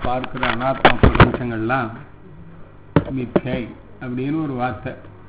பார்க்கிற அனாத்மா பிரபஞ்சங்கள்லாம் மித்யை அப்படின்னு ஒரு வார்த்தை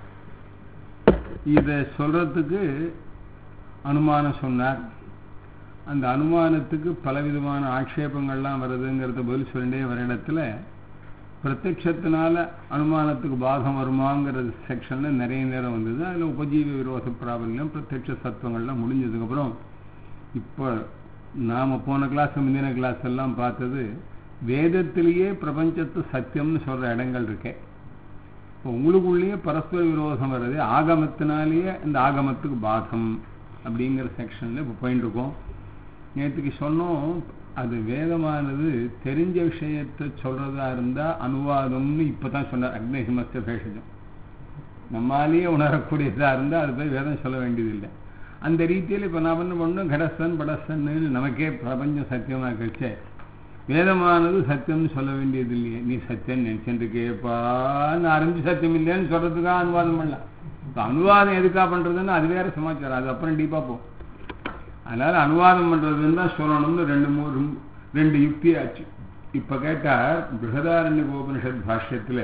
இதை சொல்றதுக்கு அனுமானம் சொன்னார் அந்த அனுமானத்துக்கு பலவிதமான ஆட்சேபங்கள்லாம் வருதுங்கிறத பதில் சொல்லிட்டே வர இடத்துல பிரத்யட்சத்தினால அனுமானத்துக்கு பாகம் வருமாங்கிறது செக்ஷன்ல நிறைய நேரம் வந்தது அதில் உபஜீவ விரோத பிராபல்யம் பிரத்யட்ச சத்துவங்கள்லாம் முடிஞ்சதுக்கப்புறம் இப்போ நாம் போன கிளாஸ் முந்தின கிளாஸ் எல்லாம் பார்த்தது வேதத்திலேயே பிரபஞ்சத்து சத்தியம்னு சொல்கிற இடங்கள் இருக்கே இப்போ உங்களுக்குள்ளேயே பரஸ்பர விரோதம் வர்றது ஆகமத்தினாலேயே இந்த ஆகமத்துக்கு பாகம் அப்படிங்கிற செக்ஷனில் இப்போ போயிட்டு இருக்கோம் நேற்றுக்கு சொன்னோம் அது வேதமானது தெரிஞ்ச விஷயத்தை சொல்றதா இருந்தா அனுவாதம்னு இப்பதான் சொன்னார் அக்னிஹிமஸ்த பேஷஜம் நம்மாலேயே உணரக்கூடியதா இருந்தா அது போய் வேதம் சொல்ல வேண்டியதில்லை அந்த ரீதியில் இப்போ நான் என்ன பண்ணோம் கடஸ்தன் படஸ்தன்னு நமக்கே பிரபஞ்சம் சத்தியமா கழிச்சே வேதமானது சத்தியம்னு சொல்ல வேண்டியது இல்லையே நீ சத்தியம் நினைச்சுட்டு கேப்பான்னு ஆரம்பிச்சு சத்தியம் இல்லையான்னு சொல்றதுக்காக அனுவாதம் பண்ணலாம் இப்போ அனுவாதம் எதுக்காக பண்றதுன்னு அது வேற சமாச்சாரம் அது அப்புறம் டீப்பா போ அதனால அனுவாதம் பண்றதுன்னு தான் சொல்லணும்னு ரெண்டு மூணு ரெண்டு யுக்தி ஆச்சு இப்ப கேட்டார் பிருகதாரண்ய கோபனிஷத் பாஷ்யத்துல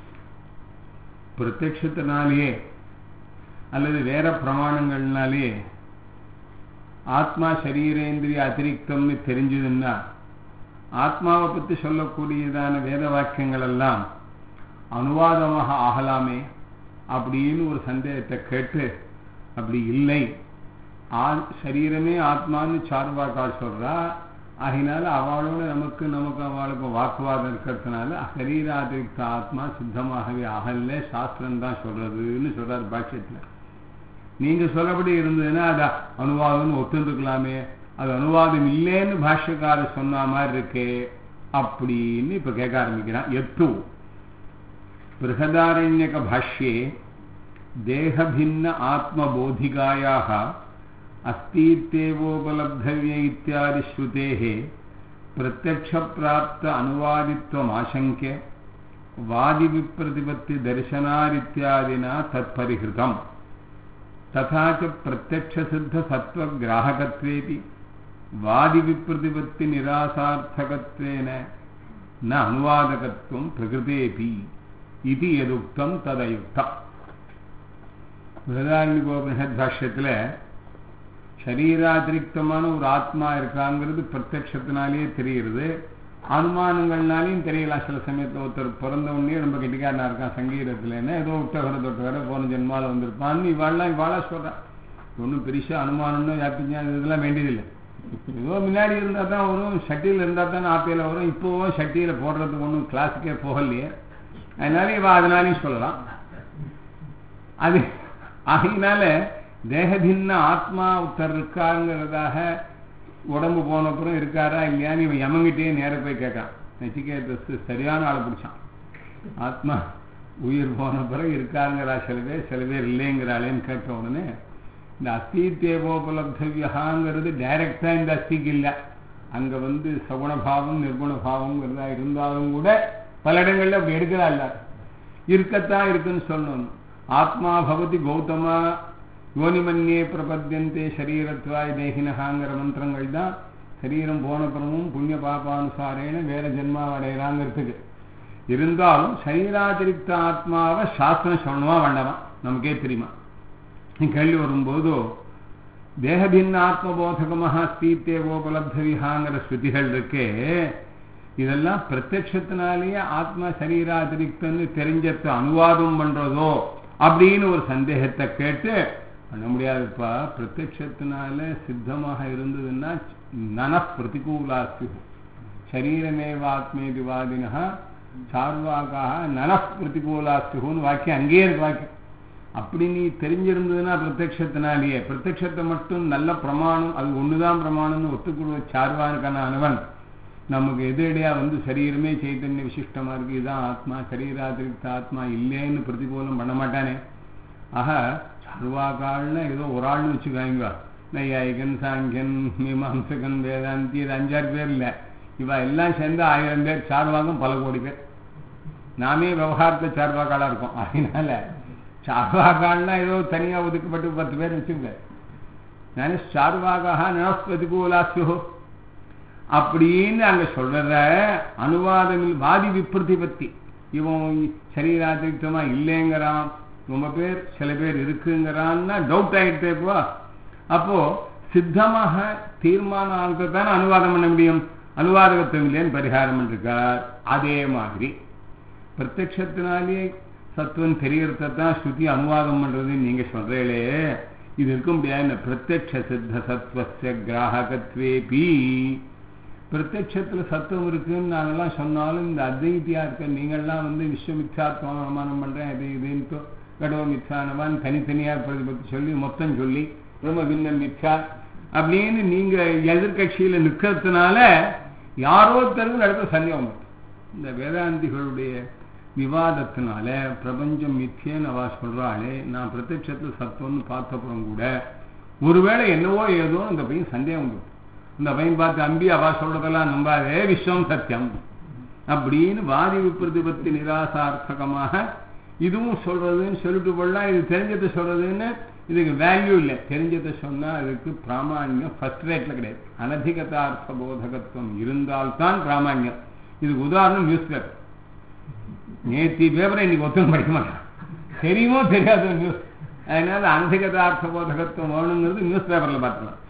பிரத்யத்தினாலேயே அல்லது வேற பிரமாணங்கள்னாலேயே ஆத்மா சரீரேந்திரிய அதிரிக்தம்னு தெரிஞ்சதுன்னா ஆத்மாவை பற்றி சொல்லக்கூடியதான வேத வாக்கியங்கள் எல்லாம் அனுவாதமாக ஆகலாமே அப்படின்னு ஒரு சந்தேகத்தை கேட்டு அப்படி இல்லை சரீரமே ஆத்மான்னு சார்வாக்கால் சொல்றா ஆகினால அவளோட நமக்கு நமக்கு அவளுக்கு வாக்குவாதம் இருக்கிறதுனால சரீராதிரிக்த ஆத்மா சித்தமாகவே ஆகல சாஸ்திரம் தான் சொல்றதுன்னு சொல்றாரு பாஷ்யத்துல நீங்க சொல்லபடி இருந்ததுன்னா அது அனுவாதம்னு ஒத்துந்துக்கலாமே அது அனுவாதம் இல்லைன்னு பாஷ்யக்காரர் சொன்ன மாதிரி இருக்கே அப்படின்னு இப்ப கேட்க ஆரம்பிக்கிறான் எத்து பிருகதாரண்யக பாஷ்யே தேகபின்ன ஆத்மபோதிகாயாக अस्तीत्येवोपलब्धव्य इत्यादि श्रुतेः प्रत्यक्षप्राप्त अनुवादित्वमाशङ्क्य वादिविप्रतिपत्तिदर्शनादित्यादिना तत्परिहृतम् तथा च प्रत्यक्षसिद्धसत्त्वग्राहकत्वेऽपि वादिविप्रतिपत्तिनिरासार्थकत्वेन न अनुवादकत्वं प्रकृतेऽपि इति यदुक्तं तदयुक्तम् बृहदारण्यकोपनिषद्भाष्यத்தில் சரீராதிரிக்தமான ஒரு ஆத்மா இருக்காங்கிறது பிரத்யத்தினாலேயே தெரிகிறது அனுமானங்கள்னாலையும் தெரியலாம் சில சமயத்தில் ஒருத்தர் பிறந்த உடனே ரொம்ப கெட்டிக்காரனா இருக்கான் சங்கீதத்துலன்னு ஏதோ விட்டகர தொட்டகர போன ஜென்மால வந்திருப்பான்னு இவாள்லாம் இவாளா சொல்றான் ஒன்றும் பெருசா அனுமானம்னு யாத்திஞ்சா இதெல்லாம் வேண்டியதில்லை ஏதோ முன்னாடி இருந்தால் தான் வரும் ஷட்டியில் இருந்தால் தான் ஆப்பையில் வரும் இப்போவும் ஷட்டியில் போடுறதுக்கு ஒன்றும் கிளாஸுக்கே போகலையே அதனால இவ அதனாலையும் சொல்லலாம் அது ஆகையினால தேகபின்ன ஆத்மா ஒருத்தர் இருக்காருங்கிறதாக உடம்பு போனப்புறம் இருக்காரா இல்லையான்னு இவன் யமங்கிட்டே நேர போய் கேட்கான் நச்சிகேதஸ் சரியான ஆளை பிடிச்சான் ஆத்மா உயிர் போன பிறகு இருக்காருங்கிறா சில பேர் சில பேர் இல்லைங்கிறாளேன்னு கேட்ட உடனே இந்த அஸ்தித்தேவோபலப்தவியகாங்கிறது டைரக்டா இந்த அஸ்திக்கு இல்லை அங்க வந்து சகுணபாவம் நிர்குணபாவங்கிறதா இருந்தாலும் கூட பல இடங்கள்ல அப்படி எடுக்கிறா இல்ல இருக்கத்தான் இருக்குன்னு சொல்லணும் ஆத்மா பவதி கௌதமா யோனிமன்யே பிரபத்தியந்தே சரீரத்வாய் தேகினகாங்கிற மந்திரங்கள் தான் சரீரம் போன பிறமும் புண்ணிய பாபானுசாரேன வேற ஜென்மாவை அடைகிறாங்கிறதுக்கு இருந்தாலும் சரீராதிரிக்த ஆத்மாவை சாஸ்திரம் சொல்லணுமா வேண்டாமா நமக்கே தெரியுமா கேள்வி வரும்போது தேகபின்ன ஆத்மபோதகமாக ஸ்தீத்தேவோபலப்த விஹாங்கிற ஸ்ருதிகள் இருக்கே இதெல்லாம் பிரத்யத்தினாலேயே ஆத்மா சரீராதிரிக்தன்னு தெரிஞ்சத்தை அனுவாதம் பண்றதோ அப்படின்னு ஒரு சந்தேகத்தை கேட்டு பண்ண முடியாதுப்பா பிரத்யத்தினால சித்தமாக இருந்ததுன்னா நன பிரதிகூலாஸ்து சரீரமேவ ஆத்மேதி வாதினா சார்வாக்காக நன பிரதிகூலாஸ்துன்னு வாக்கியம் அங்கேயே இருக்கு வாக்கியம் அப்படி நீ தெரிஞ்சிருந்ததுன்னா பிரத்யத்தினாலேயே பிரத்யத்தை மட்டும் நல்ல பிரமாணம் அது ஒண்ணுதான் பிரமாணம்னு ஒத்துக்குள்ள சார்வானுக்கான அனுவன் நமக்கு எதிரடியா வந்து சரீரமே சைத்தன்ய விசிஷ்டமா இருக்கு இதுதான் ஆத்மா சரீராதிரிக்த ஆத்மா இல்லைன்னு பிரதிகூலம் பண்ண மாட்டானே ஆக சர்வாக்கால்னு ஏதோ ஒரு ஆள்னு வச்சுக்காங்க நையாயிகன் சாங்கியன் மீமாம்சகன் வேதாந்தி இது அஞ்சாறு பேர் இல்லை இவ எல்லாம் சேர்ந்து ஆயிரம் பேர் சார்வாகம் பல கோடி பேர் நாமே விவகாரத்தை சார்வாக்காலா இருக்கோம் அதனால சார்வாகால்னா ஏதோ தனியா ஒதுக்கப்பட்டு பத்து பேர் வச்சுங்க நான் சார்வாகா நனஸ்பிரதிகூலாஸ்யோ அப்படின்னு அங்க சொல்றத அனுவாதம் வாதி விப்ரதிபத்தி இவன் சரீராதிரிக்தமா இல்லைங்கிறான் ரொம்ப பேர் சில பேர் இருக்குங்கிறான்னா டவுட் ஆகிட்டே போ அப்போ சித்தமாக தீர்மானம் ஆனதை தானே அனுவாதம் பண்ண முடியும் அனுவாதகத்துவம் இல்லைன்னு பரிகாரம் இருக்கார் அதே மாதிரி பிரத்யத்தினாலே சத்துவம் தெரியறத தான் ஸ்ருதி அனுவாதம் பண்றதுன்னு நீங்க சொல்றீங்களே இது இருக்க முடியாது பிரத்யக்ஷ சித்த சத்வச கிராகத்வேபி பிரத்யட்சத்துல சத்துவம் இருக்குன்னு நாங்கெல்லாம் சொன்னாலும் இந்த அத்வைத்தியா இருக்க நீங்கள்லாம் வந்து விஸ்வமிச்சாத்வம் அனுமானம் பண்றேன் இது இதுன்னு கடோ மிச்சானவான் தனித்தனியா பிரதிபத்தி சொல்லி மொத்தம் சொல்லி பிரம்ம பின்னம் மிச்சா அப்படின்னு நீங்க எதிர்கட்சியில நிற்கிறதுனால யாரோ தருவது அடுத்த சந்தேகம் வரும். இந்த வேதாந்திகளுடைய விவாதத்தினால பிரபஞ்சம் மித்தியன்னு அவ சொல்றாளே நான் பிரத்யட்சத்துல சத்துவம்னு பார்த்தப்புறம் கூட ஒருவேளை என்னவோ ஏதோ இந்த பையன் சந்தேகம் வரும் இந்த பையன் பார்த்து அம்பி அவா சொல்றதெல்லாம் நம்பாதே விஸ்வம் சத்தியம் அப்படின்னு வாதி விப்ரதிபத்தி நிராசார்த்தகமாக இதுவும் சொல்றதுன்னு சொல்லிட்டு போடலாம் இது தெரிஞ்சதை சொல்றதுன்னு இதுக்கு வேல்யூ இல்லை தெரிஞ்சதை சொன்னா அதுக்கு பிராமான்யம் ஃபர்ஸ்ட் ரேட்ல கிடையாது அனதிகதார்த்த போதகத்துவம் இருந்தால்தான் பிராமான்யம் இதுக்கு உதாரணம் நியூஸ் பேப்பர் நேத்தி பேப்பரை இன்னைக்கு ஒத்துழைப்பு படிக்க மாட்டான் தெரியுமோ தெரியாத நியூஸ் அதனால அனதிகதார்த்த போதகத்துவம் வேணுங்கிறது நியூஸ் பேப்பர்ல பார்த்துக்கலாம்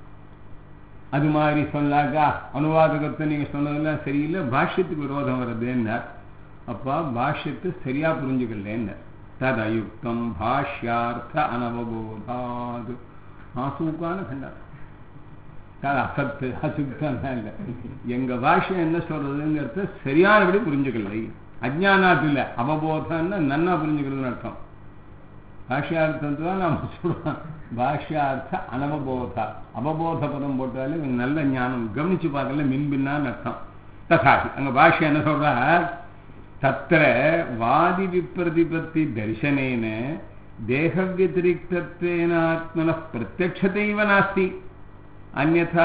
அது மாதிரி சொன்னாக்கா அனுவாதகத்தை நீங்க சொன்னதெல்லாம் சரியில்லை பாஷ்யத்துக்கு விரோதம் வருதுன்னார் அப்பா பாஷ்யத்தை சரியா புரிஞ்சுக்கலன்னு தத் அயுக்தம் பாஷ்யார்த்த அனவபோதாது ஆசூக்கான கண்டார் அது அசத்து அசுத்தம் இல்லை எங்க பாஷ்யம் என்ன சொல்றதுங்கிறத சரியானபடி புரிஞ்சுக்கலை அஜ்ஞானாத்து இல்லை அவபோதம்னா நன்னா புரிஞ்சுக்கிறதுன்னு அர்த்தம் பாஷ்யார்த்தத்தை தான் நாம சொல்றோம் பாஷ்யார்த்த அனவபோதா அவபோத பதம் போட்டாலே இவங்க நல்ல ஞானம் கவனிச்சு பார்க்கல மின்பின்னான்னு அர்த்தம் ததாகி அங்க பாஷ்யம் என்ன சொல்றா தத்திர வாதி விப்ரதிபத்தி தரிசனேன தேக व्यतिरिक्तत्वेन आत्मनः प्रत्यक्षतैव नास्ति अन्यथा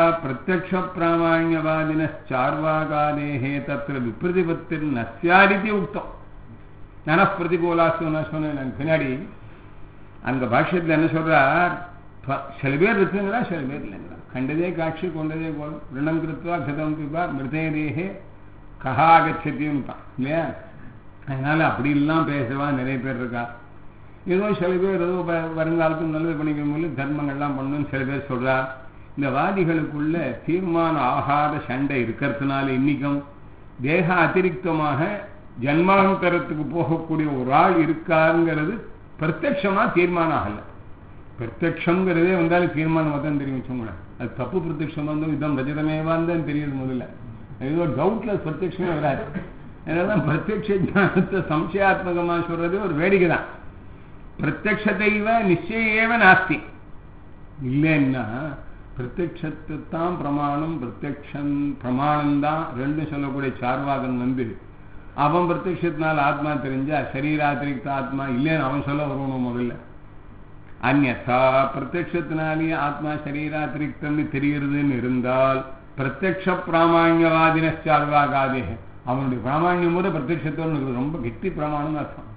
प्रत्यक्षप्रामाण्यवादिनश्चार्वाकादेः तत्र विप्रतिपत्तिर्न स्यादिति उक्तम् நனப் பிரதிகூலாசு நான் சொன்னேன் பின்னாடி அங்க பாஷ்யத்தில் என்ன சொல்றார் சில பேர் இருக்குங்கிறா சில பேர் இல்லைங்கிறா கண்டதே காட்சி கொண்டதே கோலம் ரிணம் கிருத்வா கதம் பிபா மிருதேதேகே கஹா கச்சத்தியும் இல்லையா அதனால அப்படி எல்லாம் பேசவா நிறைய பேர் இருக்கா ஏதோ சில பேர் ஏதோ வருங்காலத்துக்கு நல்லது பண்ணிக்க முடியும் தர்மங்கள்லாம் பண்ணணும்னு சில பேர் சொல்றா இந்த வாதிகளுக்குள்ள தீர்மானம் ஆகாத சண்டை இருக்கிறதுனால இன்னைக்கும் தேக அதிரிக்தமாக ஜன்மாந்தரத்துக்கு போகக்கூடிய ஒரு ஆள் இருக்காருங்கிறது பிரத்யட்சமா தீர்மானம் ஆகல பிரத்யக்ஷங்கிறதே வந்தாலும் தீர்மானம் தான் தெரியும் வச்சுங்களேன் அது தப்பு பிரத்யட்சம் வந்து இதம் ரஜதமேவான் தான் தெரியுது முதல்ல ஏதோ டவுட்ல பிரத்யட்சமே வராது அதனால பிரத்யட்ச ஜானத்தை சம்சயாத்மகமா சொல்றது ஒரு வேடிக்கை தான் பிரத்யக்ஷத்தைவ நிச்சயேவ நாஸ்தி இல்லைன்னா பிரத்யக்ஷத்தை தான் பிரமாணம் பிரத்யக்ஷம் பிரமாணம் தான் ரெண்டும் சொல்லக்கூடிய சார்வாதன் வந்து அவன் பிரத்யத்தினால் ஆத்மா தெரிஞ்சா சரீராத்திரிக்த ஆத்மா இல்லைன்னு அவன் சொல்ல வரணும் முதல்ல அந்நா பிரத்யத்தினாலேயே ஆத்மா சரீராத்திரிக்தம்னு தெரிகிறதுன்னு இருந்தால் பிரத்யக்ஷ பிராமாண்யவாதின சார்வாகாதே அவனுடைய பிராமாண்யம் கூட பிரத்யத்தோடு ரொம்ப கெட்டி பிரமாணம் அர்த்தம்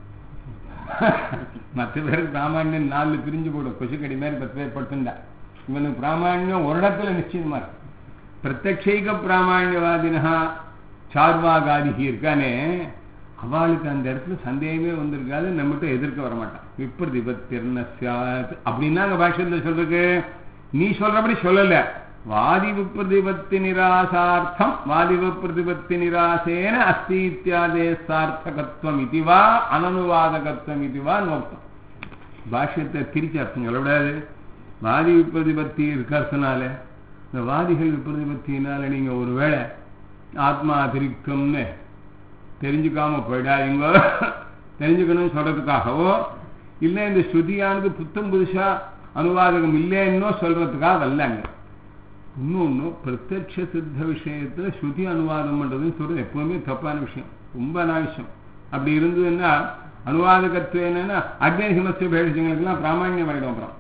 மற்ற பேருக்கு பிராமாண்யம் நாலு பிரிஞ்சு போடும் கொசுக்கடி மாதிரி பத்து பேர் படுத்துண்டா இவனுக்கு பிராமாண்யம் ஒரு இடத்துல நிச்சயமா இருக்கு பிரத்யக்ஷைக பிராமாண்யவாதினா சார்வாகாதிகி இருக்கானே அவளுக்கு அந்த இடத்துல சந்தேகமே வந்திருக்காது நம்மகிட்ட எதிர்க்க வரமாட்டான் விப்ரதிபத்திர்ன சாத் அப்படின்னா அங்க பாஷத்துல சொல்றதுக்கு நீ சொல்றபடி சொல்லல வாதி விப்ரதிபத்தி நிராசார்த்தம் வாதி விப்ரதிபத்தி நிராசேன அஸ்தி இத்தியாதே சார்த்தகத்துவம் இதுவா அனனுவாதகத்துவம் இதுவா நோக்கம் பாஷ்யத்தை பிரிச்சு அர்த்தம் சொல்லக்கூடாது வாதி விப்ரதிபத்தி இருக்கிறதுனால இந்த வாதிகள் விப்ரதிபத்தினால நீங்க ஒருவேளை ஆத்மா அதிரிக்தம்னு தெரிஞ்சுக்காம போயிடாதீங்க தெரிஞ்சுக்கணும்னு சொல்றதுக்காகவோ இல்லை இந்த ஸ்ருதியானது புத்தம் புதுசா அனுவாதகம் இல்லைன்னோ சொல்றதுக்காக வரலங்க இன்னொன்னு பிரத்யட்ச சித்த விஷயத்துல ஸ்ருதி அனுவாதம் பண்றதுன்னு சொல்றது எப்பவுமே தப்பான விஷயம் ரொம்ப அனாவசியம் அப்படி இருந்ததுன்னா அனுவாதகத்துவம் என்னன்னா அக்னி ஹிமஸ்ய பேஷங்களுக்கெல்லாம் பிராமணியம் ஆயிடும் அப்புறம்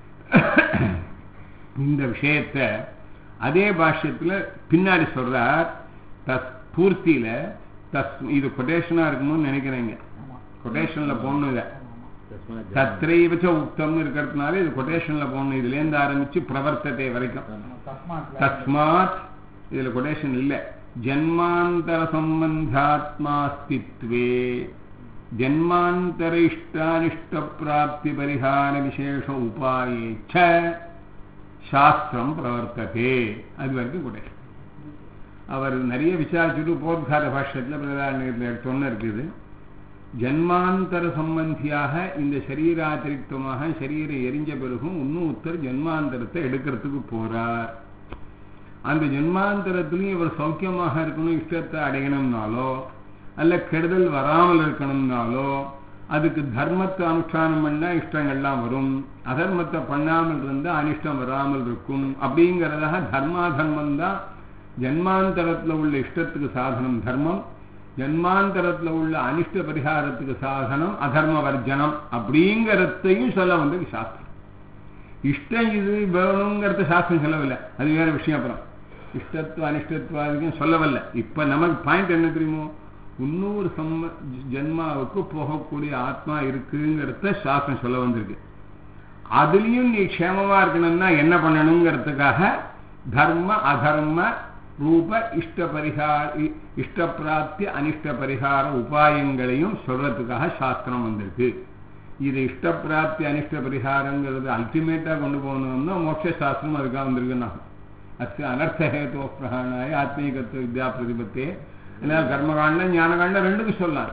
இந்த விஷயத்த அதே பாஷ்யத்துல பின்னாடி சொல்றார் தஸ் பூர்த்தியில தஸ் இது கொட்டேஷனா இருக்கணும்னு நினைக்கிறேங்க கொட்டேஷன்ல போடணும் இதை தத்ரைவச்ச உக்தம்னு இருக்கிறதுனால இது கொட்டேஷன்ல போடணும் இதுல இருந்து ஆரம்பிச்சு பிரவர்த்தத்தை வரைக்கும் தஸ்மாத் இதுல கொடேஷன் இல்லை ஜன்மாந்தர சம்பந்தாத்மாஸ்தித்வே ஜன்மாந்தர இஷ்டானிஷ்ட பிராப்தி பரிகார விசேஷ உபாயேச்ச சாஸ்திரம் பிரவர்த்ததே அது வரைக்கும் கொடேஷன் அவர் நிறைய விசாரிச்சுட்டு போத்கார பாஷ்யத்தில் பிரதான சொன்ன இருக்குது ஜன்மாந்தர சம்பந்தியாக இந்த சரீராத்திரிக்தமாக சரீரை எரிஞ்ச பிறகும் இன்னும் ஒருத்தர் ஜன்மாந்தரத்தை எடுக்கிறதுக்கு போறார் அந்த ஜென்மாந்தரத்திலையும் இவர் சௌக்கியமாக இருக்கணும் இஷ்டத்தை அடையணும்னாலோ அல்ல கெடுதல் வராமல் இருக்கணும்னாலோ அதுக்கு தர்மத்தை அனுஷ்டானம் பண்ணா இஷ்டங்கள்லாம் வரும் அதர்மத்தை பண்ணாமல் இருந்தா அனிஷ்டம் வராமல் இருக்கும் அப்படிங்கிறதாக தர்மாதர்மம் தான் ஜன்மாந்தரத்தில் உள்ள இஷ்டத்துக்கு சாதனம் தர்மம் ஜன்மாந்தரத்தில் உள்ள அனிஷ்ட பரிகாரத்துக்கு சாதனம் அதர்ம வர்ஜனம் அப்படிங்கிறதையும் சொல்ல வந்தது சாஸ்திரம் இஷ்டம் இது வேணுங்கிறத சாஸ்திரம் சொல்லவில்லை அது வேற விஷயம் அப்புறம் இஷ்டத்துவ அனிஷ்டத்துவாதிக்கும் சொல்லவில்லை இப்ப நமக்கு பாயிண்ட் என்ன தெரியுமோ இன்னொரு சம்ம ஜென்மாவுக்கு போகக்கூடிய ஆத்மா இருக்குங்கிறத சாஸ்திரம் சொல்ல வந்திருக்கு அதுலயும் நீ க்ஷேமமா இருக்கணும்னா என்ன பண்ணணுங்கிறதுக்காக தர்ம அதர்ம ரூப இஷ்ட பரிகார இஷ்ட பிராப்தி அனிஷ்ட பரிகார உபாயங்களையும் சொல்றதுக்காக சாஸ்திரம் வந்திருக்கு இது இஷ்ட பிராப்தி அனிஷ்ட பரிகாரங்கிறது அல்டிமேட்டா கொண்டு போகணும்னா மோட்ச சாஸ்திரம் அதுக்காக வந்திருக்குன்னா அஸ்து அனர்த்த ஹேதோ பிரகாணாய ஆத்மீகத்துவ வித்யா பிரதிபத்தே அதனால கர்மகாண்டம் ஞானகாண்டம் ரெண்டுக்கும் சொல்லலாம்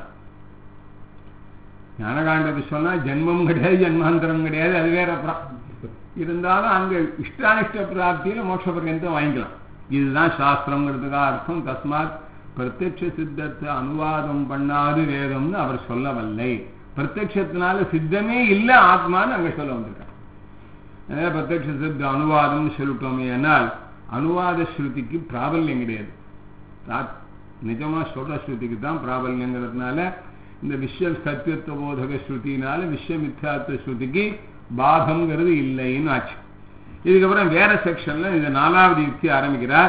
ஞானகாண்டத்துக்கு சொன்னா ஜென்மம் கிடையாது ஜென்மாந்தரம் கிடையாது அது வேற அப்புறம் இருந்தாலும் அங்க இஷ்டானிஷ்ட பிராப்தியில மோட்ச பர்யந்தம் வாங்கிக்கலாம் இதுதான் சாஸ்திரங்கிறதுக்காக அர்த்தம் தஸ்மாத் பிரத்யட்ச சித்தத்தை அனுவாதம் பண்ணாது வேதம்னு அவர் சொல்லவில்லை பிரத்யட்சத்தினால சித்தமே இல்லை ஆத்மான்னு அங்க சொல்ல வந்திருக்காங்க அதனால பிரத்யட்ச சித்த அனுவாதம்னு சொல்லிட்டோமே ஆனால் அனுவாத ஸ்ருதிக்கு பிராபல்யம் கிடையாது நிஜமா சொல்ற ஸ்ருதிக்கு தான் பிராபல்யங்கிறதுனால இந்த விஸ்வ சத்தியத்துவ போதக ஸ்ருதினால விஸ்வ மித்யாத்துவ ஸ்ருதிக்கு பாதம்ங்கிறது இல்லைன்னு ஆச்சு இதுக்கப்புறம் வேற செக்ஷன்ல இந்த நாலாவது யுக்தி ஆரம்பிக்கிறார்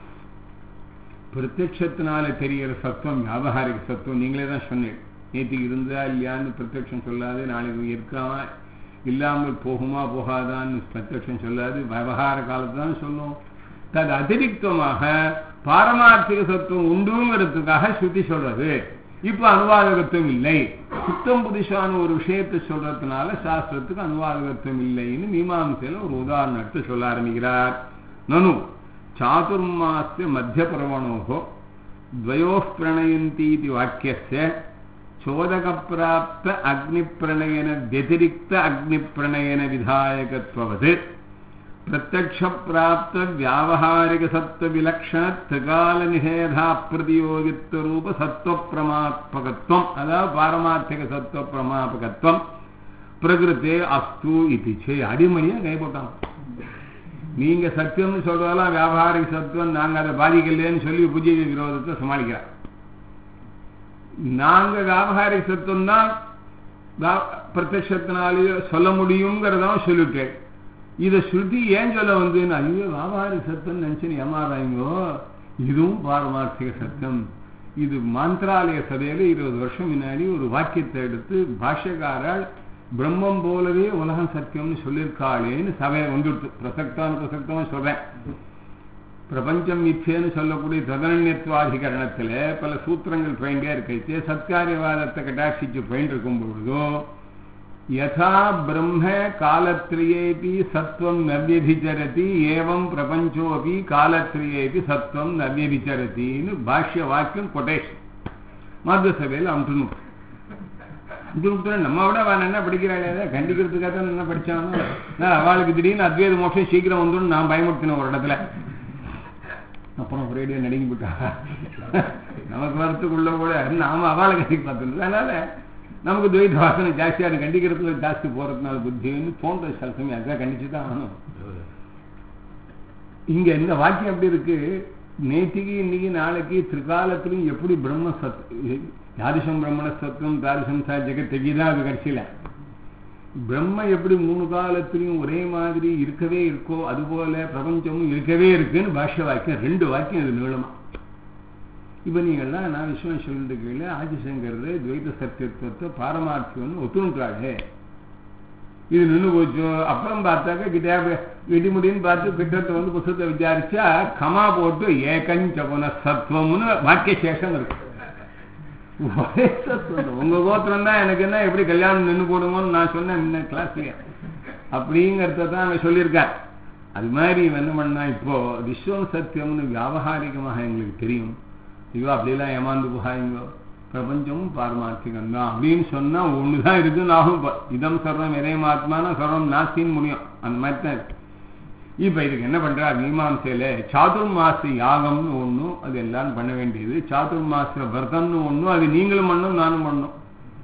பிரத்யட்சத்தினால தெரிகிற சத்துவம் வியாபகாரிக சத்துவம் நீங்களே தான் சொன்னீங்க நேற்றுக்கு இருந்தா இல்லையான்னு பிரத்யட்சம் சொல்லாது நாளைக்கு இருக்காம இல்லாமல் போகுமா போகாதான்னு பிரத்யட்சம் சொல்லாது விவகார காலத்து தான் சொல்லும் தது அதிரிக்தமாக பாரமார்த்திக சத்துவம் உண்டுங்கிறதுக்காக ஸ்ருதி சொல்றது இப்ப அனுவாதகத்துவம் இல்லை சுத்தம் புதுசான ஒரு விஷயத்தை சொல்றதுனால சாஸ்திரத்துக்கு அனுவாதகத்துவம் இல்லைன்னு மீமாசையில ஒரு உதாரணம் எடுத்து சொல்ல ஆரம்பிக்கிறார் நனு சாதுர்மாசிய மத்திய பிரவணோகோ द्वयोः प्रणयन्तीति वाक्यस्य चोदकप्राप्त अग्निप्रणयन व्यतिरिक्त अग्निप्रणयन विधायकत्ववत् प्रत्यक्षप्राप्त व्यावहारिकसत्त्वविलक्षण त्रिकालनिषेधाप्रतियोगित्वरूप सत्त्वप्रमापकत्वम् अதாவது பாரமார்த்திக சத்துவ பிரமாபகத்துவம் பிரகிருத்தே அஸ்து இது சே அடிமையை கைப்பட்டான் நீங்க சத்தியம்னு சொல்றதெல்லாம் வியாபாரிக சத்துவம் நாங்க அதை பாதிக்கலைன்னு சொல்லி பூஜை விரோதத்தை சமாளிக்கிறோம் நாங்க வியாபாரிக சத்துவம் தான் பிரத்யத்தினாலேயே சொல்ல முடியுங்கிறதான் சொல்லிட்டேன் இதை ஸ்ருதி ஏன் சொல்ல வந்து ஐயோ வியாபாரிக சத்தம் நினைச்சுன்னு ஏமாறாங்கோ இதுவும் பாரமார்த்திக சத்தம் இது மாந்திராலய சபையில இருபது வருஷம் முன்னாடி ஒரு வாக்கியத்தை எடுத்து பாஷ்யக்காரால் பிரம்மம் போலவே உலகம் சத்தியம்னு சொல்லியிருக்காளேன்னு சபையை வந்துடுத்து பிரசக்தான பிரசக்தமா சொல்றேன் பிரபஞ்சம் மிச்சேன்னு சொல்லக்கூடிய ததனன்யத்துவாதிகரணத்துல பல சூத்திரங்கள் பயின்றே இருக்கே சத்காரியவாதத்தை கட்டாட்சிச்சு பயின்று இருக்கும் பொழுதோ யதா பிரம்ம காலத்ரியேபி சத்வம் நவ்யபிச்சரதி ஏவம் பிரபஞ்சோபி காலத்ரியேபி சத்வம் நவ்யபிச்சரத்தின்னு பாஷ்ய வாக்கியம் கொட்டேஷன் மத்திய சபையில் அமுட்டணும் நம்ம விட அவன் என்ன படிக்கிறாள் கண்டிக்கிறதுக்காக தான் என்ன படிச்சானோ அவளுக்கு திடீர்னு அத்வைத மோட்சம் சீக்கிரம் வந்துடும் நான் பயமுறுத்தினேன் ஒரு இடத்துல அப்புறம் ஒரேடியா நடுங்கி போட்டா நமக்கு வரத்துக்குள்ள கூட நாம அவளை கட்டி பார்த்துருந்தோம் அதனால நமக்கு துவைத வாசனை ஜாஸ்தியா கண்டிக்கிறதுல ஜாஸ்தி போறதுனால புத்தின்னு தோன்ற சில சமயம் அதுக்காக கண்டிச்சு தான் ஆகணும் இங்க இந்த வாக்கியம் எப்படி இருக்கு நேற்றுக்கு இன்னைக்கு நாளைக்கு திரிகாலத்திலும் எப்படி பிரம்ம சத் யாதிசம் பிரம்மண சத்துவம் தாரிசம் சா ஜெகத்தகி தான் அது கடைசியில பிரம்ம எப்படி மூணு காலத்திலையும் ஒரே மாதிரி இருக்கவே இருக்கோ அதுபோல பிரபஞ்சமும் இருக்கவே இருக்குன்னு பாஷ்ய வாக்கியம் ரெண்டு வாக்கியம் இது நீளமா இப்ப நீங்கள்லாம் நான் விஸ்வம் சொல்லிட்டு கீழே ஆதிசங்கர் துவைத சத்தியத்துவத்தை பாரமார்த்தியம்னு ஒத்துணுட்டாளே இது நின்று போச்சு அப்புறம் பார்த்தாக்க கிட்டே இடிமுடின்னு பார்த்து கிட்டத்தை வந்து புத்தகத்தை விசாரிச்சா கமா போட்டு ஏகஞ்சகுன சத்துவம்னு வாக்கிய சேஷம் இருக்கு ஒரே சத்துவம் உங்க கோத்திரம் தான் எனக்கு என்ன எப்படி கல்யாணம் நின்று போடுங்கன்னு நான் சொன்னேன் இந்த கிளாஸ்லயே அப்படிங்கிறத தான் அங்க சொல்லியிருக்கார் அது மாதிரி இவன் என்ன பண்ணா இப்போ விஸ்வம் சத்தியம்னு வியாபகாரிகமாக எங்களுக்கு தெரியும் ஐயோ அப்படிலாம் ஏமாந்து போகாதீங்கோ பிரபஞ்சமும் பாரமார்த்திகம் தான் அப்படின்னு சொன்னா ஒண்ணுதான் இருக்குன்னு ஆகும் இப்ப. இதம் சர்வம் எதையும் ஆத்மான சர்வம் நாஸ்தின்னு முடியும் அந்த மாதிரி தான் இருக்கு இப்ப இதுக்கு என்ன பண்றா மீமாம்சையில சாதுர்மாச யாகம்னு ஒண்ணும் அது எல்லாரும் பண்ண வேண்டியது சாதுர்மாச விரதம்னு ஒண்ணும் அது நீங்களும் பண்ணும் நானும் பண்ணும்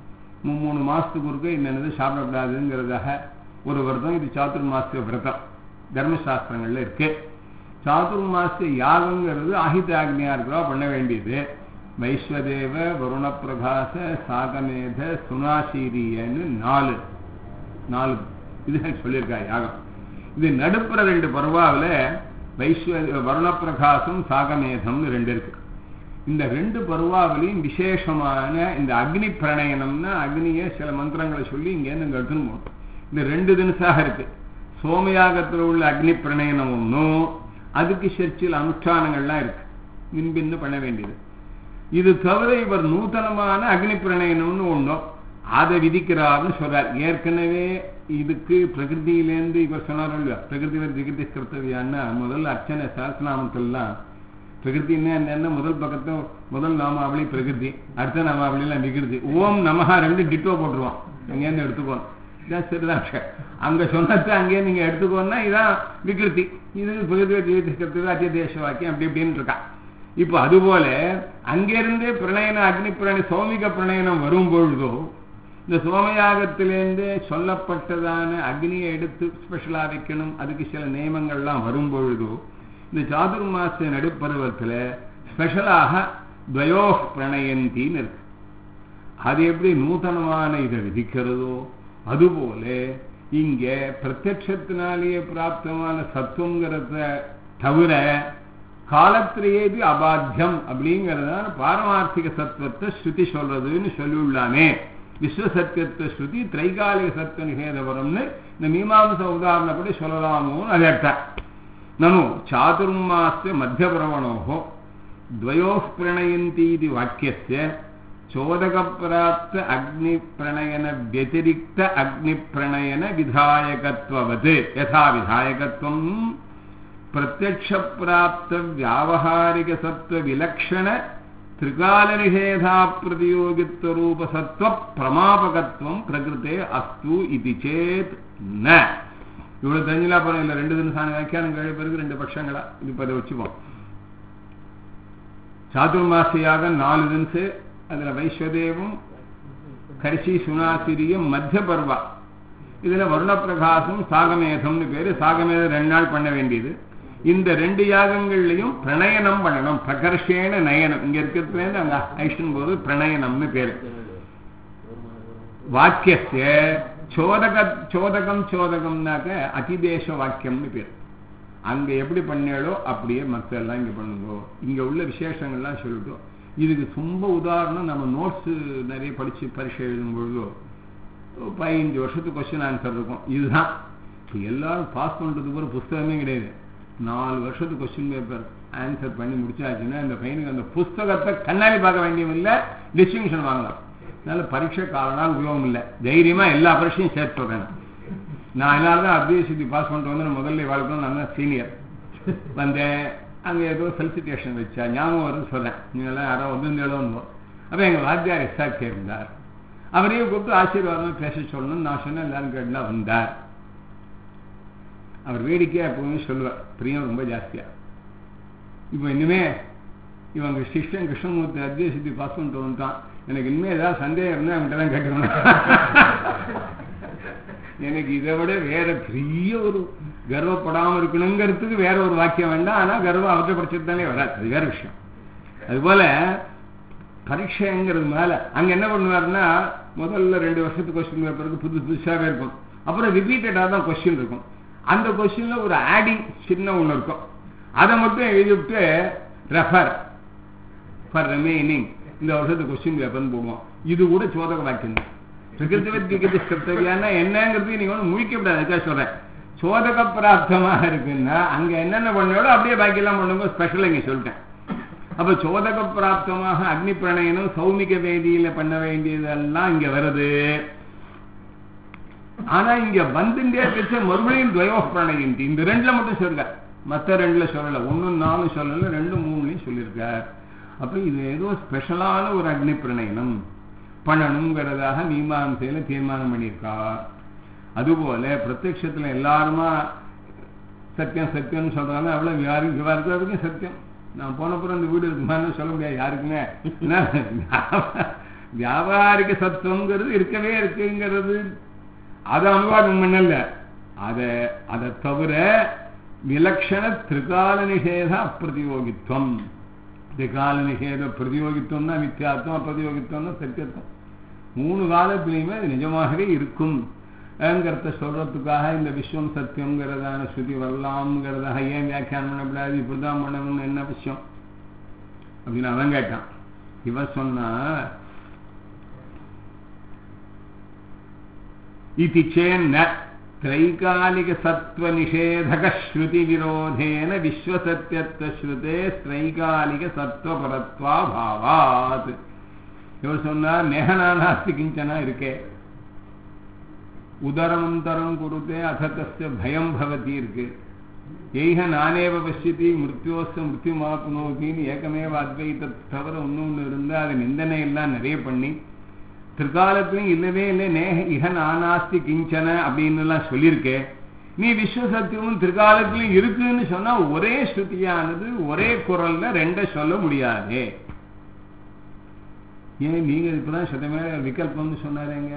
மூ- மூணு மாசத்துக்கு ஒருக்க என்னென்னது சாப்பிடக்கூடாதுங்கிறதாக ஒரு விரதம் இது சாதுர்மாச விரதம் தர்மசாஸ்திரங்கள்ல இருக்கு சாதுர்மாச யாகங்கிறது ஆஹித ஆக்னியா இருக்கிறா பண்ண வேண்டியது வைஸ்வதேவ வருணப்பிரகாச சாகமேத சுனாசீரியன்னு நாலு நாலு இது சொல்லியிருக்கா யாகம் இது நடுப்புற ரெண்டு பருவாவில் வைஸ்வ வருணப்பிரகாசம் சாகமேதம்னு ரெண்டு இருக்கு இந்த ரெண்டு பருவாவிலையும் விசேஷமான இந்த அக்னி பிரணயனம்னா அக்னியை சில மந்திரங்களை சொல்லி இங்கேருந்து இங்கே எடுத்துன்னு போகணும் இந்த ரெண்டு தினசாக இருக்கு சோமயாகத்தில் உள்ள அக்னி பிரணயனம் ஒன்றும் அதுக்கு சர்ச்சில் அனுஷ்டானங்கள்லாம் இருக்கு மின்பின்னு பண்ண வேண்டியது இது தவிர இவர் நூதனமான அக்னி பிரணயனம்னு ஒன்றும் அதை விதிக்கிறார்னு சொல்றார் ஏற்கனவே இதுக்கு பிரகிருதியிலேருந்து இவர் சொன்னார் இல்லையா பிரகிருதியில் திகிருதி கர்த்தவியான்னா முதல் அர்ச்சனை சாஸ்திரநாமத்திலாம் பிரகிருத்தின்னா என்னன்னா முதல் பக்கத்து முதல் நாமாவளி பிரகிருதி அடுத்த நாமாவளிலாம் விகிருதி ஓம் நமஹா ரெண்டு டிட்டோ போட்டுருவோம் அங்கேருந்து எடுத்துக்கோணும் இதான் சரிதான் விஷயம். அங்க சொன்னதை அங்கேயே நீங்க எடுத்துக்கோன்னா இதான் விகிருதி இது பிரகிருதி ஜீவித கர்த்தவி அத்திய தேச வாக்கியம் அப்படி இப்படின்னு இருக்கா இப்போ அதுபோல அங்கிருந்தே பிரணயன அக்னி பிரணய சௌமிக பிரணயனம் வரும் பொழுதோ இந்த சோமயாகத்திலேருந்து சொல்லப்பட்டதான அக்னியை எடுத்து ஸ்பெஷலா வைக்கணும் அதுக்கு சில நியமங்கள்லாம் வரும் பொழுதோ இந்த சாதுர்மாச நடுப்பருவத்துல ஸ்பெஷலாக துவயோ பிரணயந்தின்னு இருக்கு அது எப்படி நூதனமான இதை விதிக்கிறதோ அதுபோல இங்க பிரத்யட்சத்தினாலேயே பிராப்தமான சத்துவங்கிறத தவிர காலத்திலேயே அபாத்தியம் அப்படிங்கிறதான பாரமார்த்திக சத்துவத்தை ஸ்ருதி சொல்றதுன்னு சொல்லியுள்ளானே விஸ்வசத்தியத்துவ ஸ்ருதி திரைகாலிக சத்துவ நிஷேதபுரம்னு இந்த மீமாம்ச உதாரணப்படி சொல்லலாமோன்னு அது அர்த்தம் நனு சாதுர்மாச மத்தியபிரவணோ द्वयोः प्रणयन्ति इति वाक्यस्य चोदकप्राप्त अग्निप्रणयनव्यतिरिक्त अग्निप्रणयनविधायकत्ववत् यथा विधायकत्वम् प्रत्यक्षप्राप्तव्यावहारिकसत्त्वविलक्षण त्रिकालनिषेधाप्रतियोगित्वरूपसत्त्वप्रमापकत्वं प्रकृते अस्तु इति चेत् न இவ்வளவு தெரிஞ்சலா போறோம் இல்ல ரெண்டு தினசான வியாக்கியானம் கழிவு பிறகு ரெண்டு பட்சங்களா இது இப்போ அதை வச்சுப்போம் சாதுர்மாசியாக நாலு தினசு அதுல வைஸ்வதேவம் கரிசி சுனாசிரியம் மத்திய பர்வா இதுல வருணப்பிரகாசம் சாகமேதம்னு பேரு சாகமேதம் ரெண்டு நாள் பண்ண வேண்டியது இந்த ரெண்டு யாகங்கள்லையும் பிரணயனம் பண்ணணும் பிரகர்ஷேன நயனம் இங்க இருக்கிறதுலேருந்து அங்க ஐஷன் போது பிரணயனம்னு பேரு வாக்கியஸ்ய சோதக சோதகம் சோதகம்னாக்க அதிதேச வாக்கியம்னு பேர் அங்க எப்படி பண்ணாலோ அப்படியே மற்ற எல்லாம் இங்க பண்ணுங்க இங்க உள்ள விசேஷங்கள்லாம் சொல்லிட்டோம் இதுக்கு ரொம்ப உதாரணம் நம்ம நோட்ஸ் நிறைய படிச்சு பரீட்சை எழுதும் பொழுதோ பதினஞ்சு வருஷத்துக்கு கொஸ்டின் ஆன்சர் இருக்கும் இதுதான் இப்போ எல்லாரும் பாஸ் பண்றதுக்கு ஒரு புஸ்தகமே கிடையாது நாலு வருஷத்துக்கு கொஸ்டின் பேப்பர் ஆன்சர் பண்ணி முடிச்சாச்சுன்னா இந்த பையனுக்கு அந்த புஸ்தகத்தை கண்ணாடி பார்க்க வேண்டியதும் இல்லை டிஸ்டிங்ஷன் வாங்கலாம் அதனால பரீட்சை காலனால் உபயோகம் இல்லை தைரியமா எல்லா பரீட்சையும் சேர்த்து சொல்றேன் நான் அதனால தான் அத்வைத சித்தி பாஸ் பண்ணிட்டு வந்து நான் முதல்ல வாழ்க்கணும் நான் தான் சீனியர் வந்தேன் அங்கே ஏதோ ஃபெலிசிட்டேஷன் வச்சா ஞாபகம் வரும்னு சொல்றேன் நீங்களாம் யாரோ வந்து எழுதணும் அப்போ எங்கள் வாத்தியார் எஸ்ஆர் இருந்தார் அவரையும் கூப்பிட்டு ஆசீர்வாதம் பேச சொல்லணும்னு நான் சொன்னேன் எல்லாரும் கேட்டுலாம் வந்தார் அவர் வேடிக்கையா எப்பவுமே சொல்லுவார் பிரியம் ரொம்ப ஜாஸ்தியா இப்போ இனிமே இவங்க சிஷ்யன் கிருஷ்ணமூர்த்தி அத்வைத சித்தி பாஸ் பண்ணிட்டு வந்துட்டான் எனக்கு இனிமே ஏதாவது சந்தேகம் இருந்தால் அவங்ககிட்ட தான் கேட்கணும் எனக்கு இதை விட வேற பெரிய ஒரு கர்வப்படாம இருக்கணுங்கிறதுக்கு வேற ஒரு வாக்கியம் வேண்டாம் ஆனா கர்வம் அவற்றை படிச்சது தானே வராது அது வேற விஷயம் அதுபோல பரீட்சைங்கிறது மேல அங்க என்ன பண்ணுவாருன்னா முதல்ல ரெண்டு வருஷத்துக்கு கொஸ்டின் பேப்பருக்கு புது புதுசாவே இருக்கும் அப்புறம் ரிப்பீட்டடா தான் கொஸ்டின் இருக்கும் அந்த கொஸ்டின்ல ஒரு ஆடிங் சின்ன ஒண்ணு இருக்கும் அதை மட்டும் எழுதிவிட்டு ரெஃபர் ஃபார் ரிமைனிங் இந்த வருஷத்துக்கு கொஸ்டின் பேப்பர்னு போடுவோம் இது கூட சோதக வாக்கியம் தான் பிரகிருதிவத் விகதி கர்த்தவியான்னா என்னங்கிறது நீங்க ஒன்றும் முழிக்கப்படாது அதுக்காக சொல்றேன் சோதக பிராப்தமாக இருக்குன்னா அங்க என்னென்ன பண்ணோடோ அப்படியே பாக்கியெல்லாம் பண்ணுங்க ஸ்பெஷல் இங்க சொல்லிட்டேன் அப்ப சோதக பிராப்தமாக அக்னி பிரணயனம் சௌமிக வேதியில பண்ண வேண்டியதெல்லாம் இங்க வருது ஆனா இங்க வந்துட்டே வச்ச மறுபடியும் துவயோ பிரணயந்தி இந்த ரெண்டுல மட்டும் சொல்லுங்க மத்த ரெண்டுல சொல்லல ஒன்னும் நாலும் சொல்லல ரெண்டு மூணுலையும் சொல்லியிருக்கார் அப்ப இது ஏதோ ஸ்பெஷலான ஒரு அக்னி பிரணயனம் பண்ணணுங்கிறதாக மீமாசையில தீர்மானம் பண்ணியிருக்கார் அதுபோல பிரத்யட்சத்துல எல்லாருமா சத்தியம் சத்தியம்னு சொல்றாங்க அவ்வளவு யாரும் விவாதத்துக்கும் சத்தியம் நான் போனப்புறம் அந்த வீடு இருக்குமான்னு சொல்ல முடியாது யாருக்குமே ஏன்னா, வியாபாரிக சத்துவங்கிறது இருக்கவே இருக்குங்கிறது அதை அனுவாதம் பண்ணல அத அதை தவிர விலக்ஷண திரிகால நிஷேத அப்பிரதியோகித்துவம் திரிகால நிஷேத பிரதியோகித்துவம்னா மித்தியாத்வம் அப்பிரதியோகித்துவம்னா சத்தியத்துவம் மூணு காலத்திலையுமே அது நிஜமாகவே இருக்கும் ங்கிறத சொல்றதுக்காக இந்த விஸ்வம் சத்தியம்ங்கிறதான ஸ்ருதி வரலாம்ங்கிறதாக ஏன் வியாக்கியானம் பண்ணக்கூடாது இப்படிதான் பண்ணணும்னு என்ன விஷயம் அப்படின்னு அவன் கேட்டான் இவன் சொன்னா इति चेन्न त्रैकालिकसत्त्वनिषेधकश्रुतिविरोधेन विश्वसत्यत्वश्रुते त्रैकालिकसत्त्वपरत्वाभावात् இவர் சொன்னார் நேகனானாஸ்தி கிஞ்சனா இருக்கே உதரமந்தரம் குருத்தே அதத்தஸ்ய பயம் பவதி இருக்கு எய்க நானேவ பசியதி மிருத்யோஸ்த மிருத்யு மாப்புனோதின்னு ஏகமேவ அத்வைத்த தவிர ஒன்று இருந்தா அதை நிந்தனை எல்லாம் நிறைய பண்ணி திரிகாலத்திலையும் இல்லவே இல்லை நேக இக நானாஸ்தி கிஞ்சன அப்படின்னு எல்லாம் சொல்லியிருக்கேன் நீ விஸ்வ சத்தியமும் திரிகாலத்திலையும் இருக்குன்னு சொன்னா ஒரே ஸ்ருதியானது ஒரே குரல்ல ரெண்ட சொல்ல முடியாதே ஏன் நீங்க இப்பதான் சதமே விகல்பம்னு சொன்னாரேங்க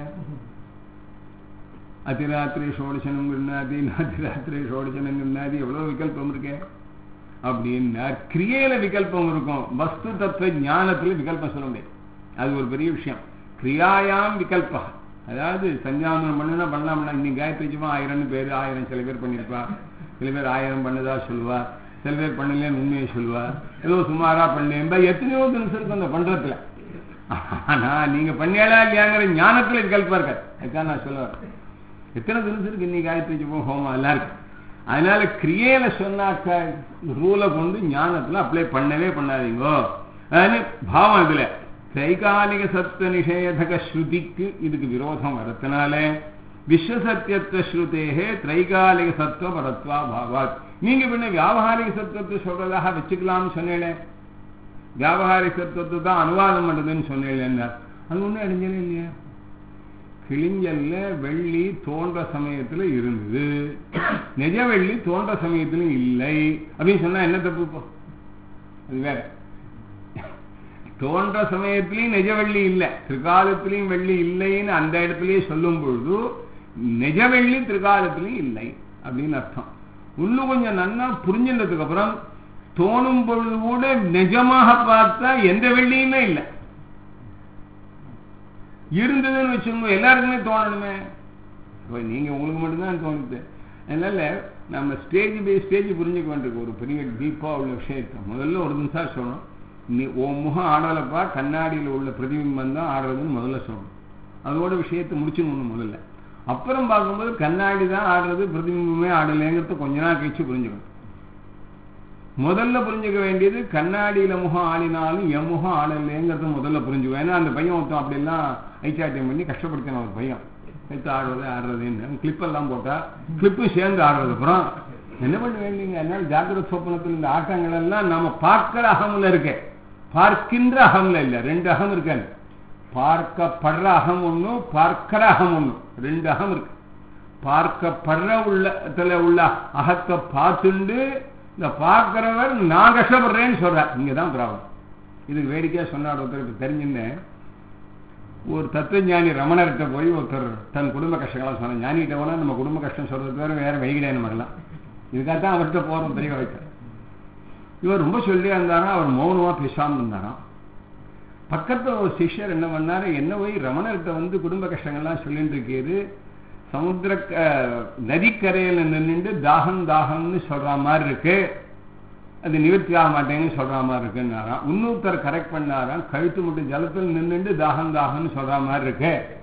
அதிராத்திரி ஷோடசனம் கிருநாதி அதிராத்திரி ஷோடசனம் கிருநாதி எவ்வளவு விகல்பம் இருக்கே அப்படின்னா கிரியையில விகல்பம் இருக்கும் வஸ்து தத்துவ ஞானத்துல விகல்பம் சொல்ல முடியாது அது ஒரு பெரிய விஷயம் கிரியாயாம் விகல்பா அதாவது சஞ்சாமனம் பண்ணுனா பண்ணலாம் இன்னைக்கு காயத்ரி ஜபம் ஆயிரம்னு பேர் ஆயிரம் சில பேர் பண்ணியிருப்பா சில பேர் ஆயிரம் பண்ணதா சொல்லுவா சில பேர் பண்ணலன்னு உண்மையை சொல்லுவா ஏதோ சுமாரா பண்ணேன்பா எத்தனையோ தினசம் இருக்கும் அந்த பண்றதுல ஆனா நீங்க பண்ணியாளா இல்லையாங்கிற ஞானத்துல விகல்பா இருக்காது அதுக்காக நான் சொல்ல வரேன் எத்தனை தினசம் இருக்கு இன்னைக்கு காயத்ரி ஜபம் ஹோமம் எல்லாம் இருக்கு அதனால கிரியையில சொன்னாக்க ரூலை கொண்டு ஞானத்துல அப்ளை பண்ணவே பண்ணாதீங்கோ அதாவது பாவம் இதுல தைகாலிக சத்துவ நிஷேதக ஸ்ருதிக்கு இதுக்கு விரோதம் வரத்தினால விஸ்வசத்தியத்துவ ஸ்ருதேகே திரைகாலிக சத்துவ பரத்வா பாவாத் நீங்க பின்ன வியாபகாரிக சத்துவத்தை சொல்றதாக வச்சுக்கலாம்னு சொன்னேன் வியாபகாரிக சத்துவத்தை தான் அனுவாதம் பண்றதுன்னு சொன்னேன் அது ஒன்றும் அடைஞ்சலே இல்லையா கிளிஞ்சல்ல வெள்ளி தோன்ற சமயத்துல இருந்தது நிஜ வெள்ளி தோன்ற சமயத்திலும் இல்லை அப்படின்னு சொன்னா என்ன தப்பு இப்போ அது வேற தோன்ற சமயத்திலையும் நிஜ வெள்ளி இல்லை திரிகாலத்திலையும் வெள்ளி இல்லைன்னு அந்த இடத்துலயே சொல்லும் பொழுது நிஜ வெள்ளி திரிகாலத்திலையும் இல்லை அப்படின்னு அர்த்தம் இன்னும் கொஞ்சம் நன்னா புரிஞ்சின்றதுக்கு அப்புறம் தோணும் பொழுது கூட நிஜமாக பார்த்தா எந்த வெள்ளியுமே இல்லை இருந்ததுன்னு வச்சுக்கோங்க எல்லாருக்குமே தோணணுமே இப்போ நீங்க உங்களுக்கு மட்டும்தான் தோணுது அதனால நம்ம ஸ்டேஜ் பை ஸ்டேஜ் புரிஞ்சுக்க வேண்டியிருக்கு ஒரு பெரிய டீப்பா உள்ள விஷயத்தை முதல்ல ஒரு நிமிஷம் சொல்லணும் நீ உன் முகம் ஆடலப்பா கண்ணாடியில் உள்ள பிரதிபிம்பம் தான் ஆடுறதுன்னு முதல்ல சொல்லணும் அதோட விஷயத்தை முடிச்சுக்கணும் முதல்ல அப்புறம் பார்க்கும்போது கண்ணாடி தான் ஆடுறது பிரதிபிம்பமே ஆடலைங்கிறத கொஞ்ச நாள் கழிச்சு புரிஞ்சுக்கணும் முதல்ல புரிஞ்சுக்க வேண்டியது கண்ணாடியில முகம் ஆடினாலும் என் முகம் ஆடலைங்கிறத முதல்ல புரிஞ்சுக்குவேன் ஏன்னா அந்த பையன் ஒருத்தன் அப்படிலாம் ஐச்சாட்டியம் பண்ணி கஷ்டப்படுத்தின ஒரு பையன் எடுத்து ஆடுறது ஆடுறதுன்னு கிளிப்பெல்லாம் போட்டா கிளிப்பும் சேர்ந்து ஆடுறது அப்புறம் என்ன பண்ண வேண்டிங்க அதனால ஜாக்கிரத சொப்பனத்தில் இந்த ஆட்டங்கள் எல்லாம் நாம பார்க்கிற அகம்ல இருக்கே பார்க்கின்ற அகம்ல இல்ல ரெண்டு அகம் இருக்காது பார்க்கப்படுற அகம் ஒண்ணும் பார்க்கிற அகம் ஒண்ணும் ரெண்டு அகம் இருக்கு பார்க்கப்படுற உள்ளத்துல உள்ள அகத்தை பார்த்துண்டு இந்த பார்க்கிறவர் நான் கஷ்டப்படுறேன்னு சொல்றார் இங்கதான் ப்ராப்ளம் இதுக்கு வேடிக்கையா சொன்னார் ஒருத்தர் இப்ப தெரிஞ்சுன்னு ஒரு தத்துவஞானி ரமணர்கிட்ட போய் ஒருத்தர் தன் குடும்ப கஷ்டங்களாம் சொன்ன ஞானிகிட்ட போனா நம்ம குடும்ப கஷ்டம் சொல்றது வேற வேற வைகிடேன்னு வரலாம் இதுக்காகத்தான் அவர்கிட்ட போறோம் தெரிய வைக்க இவர் ரொம்ப சொல்லி இருந்தாராம் அவர் மௌனமா பேசாம இருந்தாராம் பக்கத்துல ஒரு சிஷ்யர் என்ன பண்ணாரு என்ன போய் ரமணர்கிட்ட வந்து குடும்ப கஷ்டங்கள்லாம் சொல்லிட்டு இருக்கிறது சமுத்திர நதிக்கரையில நின்றுட்டு தாகம் தாகம்னு சொல்ற மாதிரி இருக்கு அது நிவர்த்தி ஆக மாட்டேங்குன்னு சொல்ற மாதிரி இருக்குன்னாராம் இன்னொருத்தர் கரெக்ட் பண்ணாராம் கழுத்து மட்டும் ஜலத்தில் நின்றுட்டு தாகம் தாகம்னு சொல்ற மாதிரி இருக்கு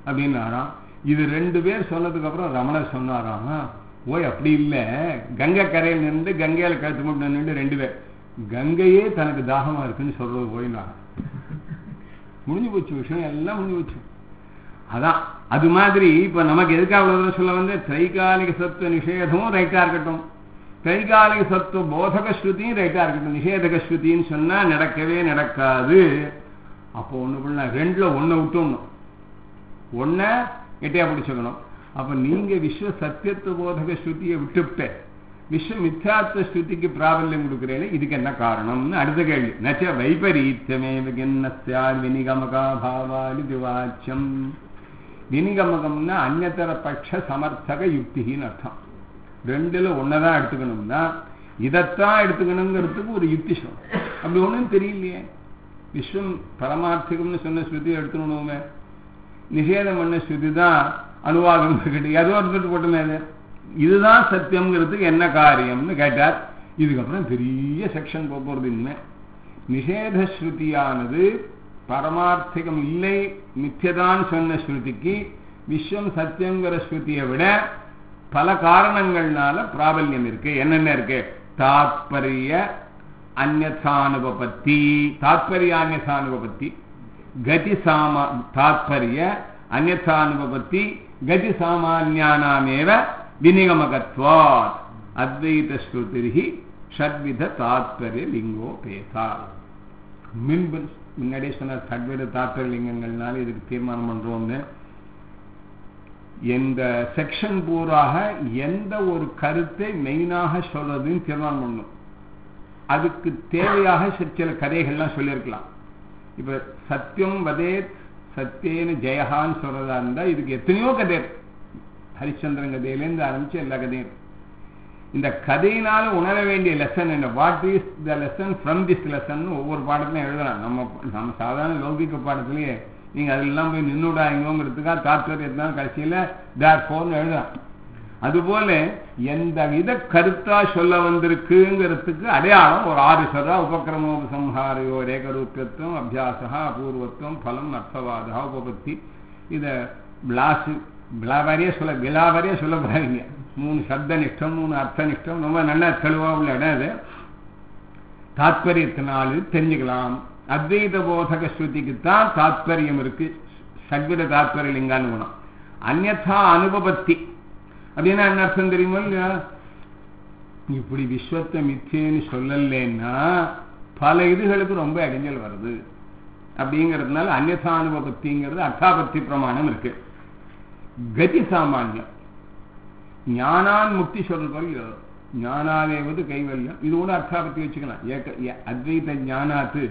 அப்படின்னாராம் இது ரெண்டு பேர் சொன்னதுக்கு அப்புறம் ரமணர் சொன்னாராம் ஓய் அப்படி இல்லை கங்கை கரையில் நின்று கங்கையில கழுத்து மட்டும் நின்று ரெண்டு பேர் கங்கையே தனக்கு தாகமா இருக்குன்னு சொல்றது போயினா முடிஞ்சு போச்சு விஷயம் எல்லாம் முடிஞ்சு போச்சு அதான் அது மாதிரி இப்ப நமக்கு எதுக்காக அவ்வளவு தூரம் சொல்ல வந்து திரைகாலிக சத்துவ நிஷேதமும் ரைட்டா இருக்கட்டும் திரைகாலிக சத்துவ போதக ஸ்ருதியும் ரைட்டா இருக்கட்டும் நிஷேதக ஸ்ருதின்னு சொன்னா நடக்கவே நடக்காது அப்போ ஒண்ணு பண்ண ரெண்டுல ஒண்ணை விட்டுணும் ஒன்ன எட்டையா பிடிச்சுக்கணும் அப்ப நீங்க விஸ்வ சத்தியத்துவ போதக ஸ்ருதியை விட்டுவிட்டு விஸ்வ மித்யாத்வ ஸ்ருதிக்கு பிராபல்யம் கொடுக்கிறேன்னு இதுக்கு என்ன காரணம்னு அடுத்த கேள்வி நச்ச வைபரீத்தியமே விகின்னஸ்யார் வினிகமகா பாவாலி திவாச்சியம் வினிகமகம்னா அந்நதர பட்ச சமர்த்தக யுக்தின்னு அர்த்தம் ரெண்டுல ஒன்னதான் எடுத்துக்கணும்னா இதைத்தான் எடுத்துக்கணுங்கிறதுக்கு ஒரு யுக்தி சொல்லும் அப்படி ஒண்ணும் தெரியலையே விஸ்வம் பரமார்த்திகம்னு சொன்ன ஸ்ருதியை எடுத்துக்கணுமே நிஷேதம் பண்ண ஸ்ருதி தான் அனுவாதம் இருக்கட்டும் ஏதோ இருந்துட்டு போட்டுமே அது இதுதான் சத்தியம்ங்கிறதுக்கு என்ன காரியம்னு கேட்டார் இதுக்கப்புறம் பெரிய செக்ஷன் போக போறது இனிமே நிஷேத ஸ்ருதியானது பரமார்த்திகம் இல்லை மித்தியதான் சொன்ன ஸ்ருதிக்கு விஸ்வம் சத்தியங்கிற ஸ்ருதியை விட பல காரணங்கள்னால பிராபல்யம் இருக்கு என்னென்ன இருக்கு தாத்பரிய அந்நதானுபபத்தி தாத்பரிய அந்நதானுபபத்தி கதி சாமா தாத்பரிய அந்நதானுபபத்தி கதி சாமானியானாமேவ விநிகமகத்வாத் அத்வைத ஸ்ருதிரிஹி ஷட்வித தாத்பரிய லிங்கோபேதா மின்பு முன்னாடியே சொன்ன சட்வித தாத்பரிய லிங்கங்கள்னால இதுக்கு தீர்மானம் பண்றோம்னு இந்த செக்ஷன் பூராக எந்த ஒரு கருத்தை மெயினாக சொல்றதுன்னு தீர்மானம் பண்ணும் அதுக்கு தேவையாக சில கதைகள்லாம் சொல்லியிருக்கலாம் இப்ப சத்தியம் வதேத் சத்தியேன்னு ஜெயஹான்னு சொல்றதா இருந்தா இதுக்கு எத்தனையோ கதை ஹரிச்சந்திரன் கதையிலேருந்து ஆரம்பிச்சு எல்லா கதையும் இந்த கதையினால உணர வேண்டிய லெசன் என்ன what is the lesson from this lesson ஒவ்வொரு பாடத்திலையும் எழுதலாம் நம்ம நம்ம சாதாரண லௌகிக பாடத்திலேயே நீங்க அதெல்லாம் போய் நின்றுடாங்கங்கிறதுக்காக தாத்பரியத்தான் கடைசியில தேர் போர்னு எழுதலாம் அதுபோல எந்த வித கருத்தா சொல்ல வந்திருக்குங்கிறதுக்கு அடையாளம் ஒரு ஆறு சொல்றா உபக்கிரமோபசம்ஹாரையோ ரேகரூபியத்துவம் அபியாசா அபூர்வத்துவம் பலம் அர்த்தவாதா உபபத்தி இத பிளாசு பிளாவாரியே சொல்ல விலாவாரியே சொல்ல போறாங்க மூணு சப்த நிஷ்டம் மூணு அர்த்த நிஷ்டம் ரொம்ப நல்ல தெளிவா உள்ள இடம் அது தாத்பரியத்தினால தெரிஞ்சுக்கலாம் அத்வைத போதக ஸ்ருதிக்கு தான் தாத்பரியம் இருக்கு சத்வித தாத்பரிய லிங்கான்னு குணம் அந்நா அனுபவத்தி அப்படின்னா என்ன அர்த்தம் தெரியுமா இல்லையா இப்படி விஸ்வத்தை மிச்சேன்னு சொல்லலைன்னா பல இதுகளுக்கு ரொம்ப இடைஞ்சல் வருது அப்படிங்கிறதுனால அந்நதானுபவத்திங்கிறது அர்த்தாபத்தி பிரமாணம் இருக்கு கதி சாமானியம் ஞானான் முக்தி சொல்றது ஞானாதேவது கைவல்யம் இது கூட அர்த்தாபத்தி வச்சுக்கலாம் ஏக அத்வைத ஞானாத்து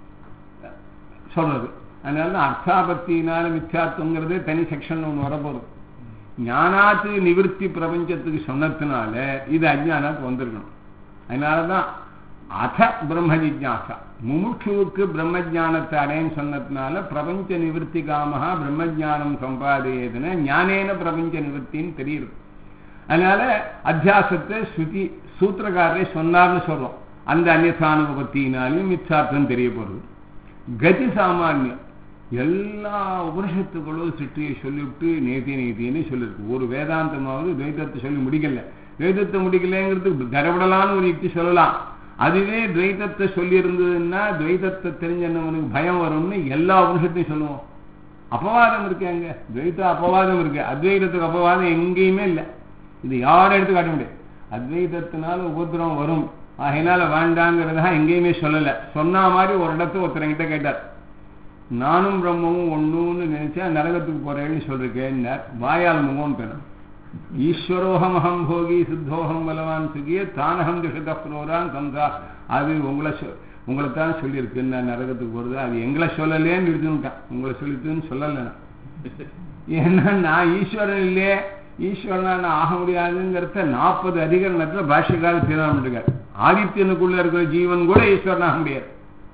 சொல்றது அதனால அர்த்தாபத்தினால மித்யாத்துவங்கிறது தனி செக்ஷன் ஒன்று வரப்போகுது ஞானாத்து நிவர்த்தி பிரபஞ்சத்துக்கு சொன்னதுனால இது அஜானாத்து வந்திருக்கணும் அதனாலதான் அத பிரம்ம ஜிஜாசா முமுட்சுவுக்கு பிரம்ம ஜானத்தை அடையன்னு சொன்னதுனால பிரபஞ்ச நிவர்த்தி காமகா பிரம்ம ஜானம் சம்பாதியதுன்னு ஞானேன பிரபஞ்ச நிவர்த்தின்னு தெரியுது அதனால அத்தியாசத்தை ஸ்ருதி சூத்திரக்காரரை சொன்னார்னு சொல்றோம் அந்த அந்நியசானுபத்தினாலையும் மிச்சார்த்தம் தெரிய போறது கதி சாமானியம் எல்லா உபனிஷத்துக்களும் சிற்றியை சொல்லிவிட்டு நேத்தி நேத்தின்னு சொல்லியிருக்கு ஒரு வேதாந்தமாவது துவைதத்தை சொல்லி முடிக்கல துவைதத்தை முடிக்கலங்கிறதுக்கு தரவிடலான்னு ஒரு யுக்தி சொல்லலாம் அதுவே துவைதத்தை சொல்லி இருந்ததுன்னா துவைதத்தை தெரிஞ்சவனுக்கு பயம் வரும்னு எல்லா உபனிஷத்தையும் சொல்லுவோம் அபவாதம் இருக்கு அங்க துவைத்த அபவாதம் இருக்கு அத்வைதத்துக்கு அபவாதம் எங்கேயுமே இல்லை இது யாரும் எடுத்து காட்ட முடியாது அத்வைதத்தினால உபத்திரம் வரும் அதனால வேண்டாங்கிறதா எங்கேயுமே சொல்லல சொன்ன மாதிரி ஒரு இடத்த ஒருத்தரங்கிட்ட கேட்டார் நானும் பிரம்மமும் ஒண்ணுன்னு நினைச்சா நரகத்துக்கு போறேன்னு சொல்றேன் வாயால் முகம் பெறும் ஈஸ்வரோகம் போகி சித்தோகம் பலவான் சுகிய தானகம் திஷத புரோரான் சந்தா அது உங்களை உங்களை தான் சொல்லியிருக்கு நான் நரகத்துக்கு போறது அது எங்களை சொல்லலேன்னு எடுத்துட்டான் உங்களை சொல்லிட்டுன்னு சொல்லல ஏன்னா நான் ஈஸ்வரன் இல்லையே ஈஸ்வரனா நான் ஆக முடியாதுங்கிறத நாற்பது அதிகரணத்துல பாஷ்யக்கார தீர்மானம் இருக்காரு ஆதித்யனுக்குள்ள இருக்கிற ஜீவன் கூட ஈஸ்வரன் ஆக முடியாது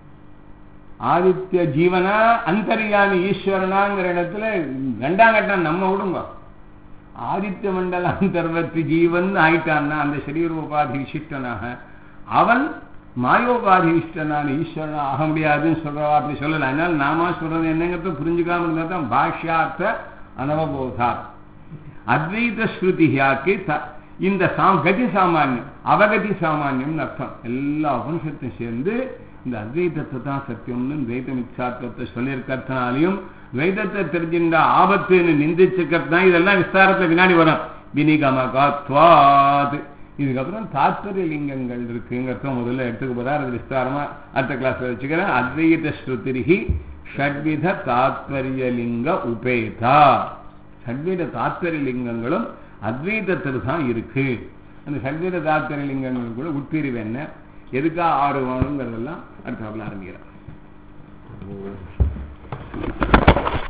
ஆதித்ய ஜீவனா அந்தரியாமி ஈஸ்வரனாங்கிற இடத்துல ரெண்டாம் கட்டம் நம்ம விடுங்க ஆதித்ய மண்டலாந்தர்வத்து ஜீவன் ஆயிட்டான்னா அந்த சரீர உபாதி விசிஷ்டனாக அவன் மாயோபாதி விசிஷ்டனான ஈஸ்வரனா ஆக முடியாதுன்னு சொல்றவா அப்படி சொல்லல அதனால நாம சொல்றது என்னங்கிறத புரிஞ்சுக்காம இருந்தா தான் பாஷ்யார்த்த அனவபோதா அத்வைத ஸ்ருதியாக்கு த- இந்த சாம் கதி சாமானியம் அவகதி சாமானியம்னு அர்த்தம் எல்லா உபனிஷத்தையும் சேர்ந்து இந்த அத்வைதத்தை தான் சத்தியம்னு துவைத மிச்சாத்வத்தை சொல்லியிருக்கிறதுனாலையும் துவைதத்தை தெரிஞ்சிருந்த ஆபத்துன்னு நிந்திச்சுக்கிறது தான் இதெல்லாம் விஸ்தாரத்துல பின்னாடி வரும் வினிகமகாத்வாத் இதுக்கப்புறம் தாத்பரிய லிங்கங்கள் இருக்குங்கிறத முதல்ல எடுத்துக்க போறார் அது விஸ்தாரமா அடுத்த கிளாஸ்ல வச்சுக்கிறேன் அத்வைத ஸ்ருதிரிகி ஷட்வித தாத்பரிய லிங்க உபேதா ஷட்வித தாத்பரிய லிங்கங்களும் அத்வைதத்தில் தான் இருக்கு அந்த ஷட்வித தாத்பரிய லிங்கங்கள் கூட உட்பிரிவு என்ன எதுக்கா ஆறு வேணுங்கிறதெல்லாம் அடுத்த ஆரம்பிக்கிறேன்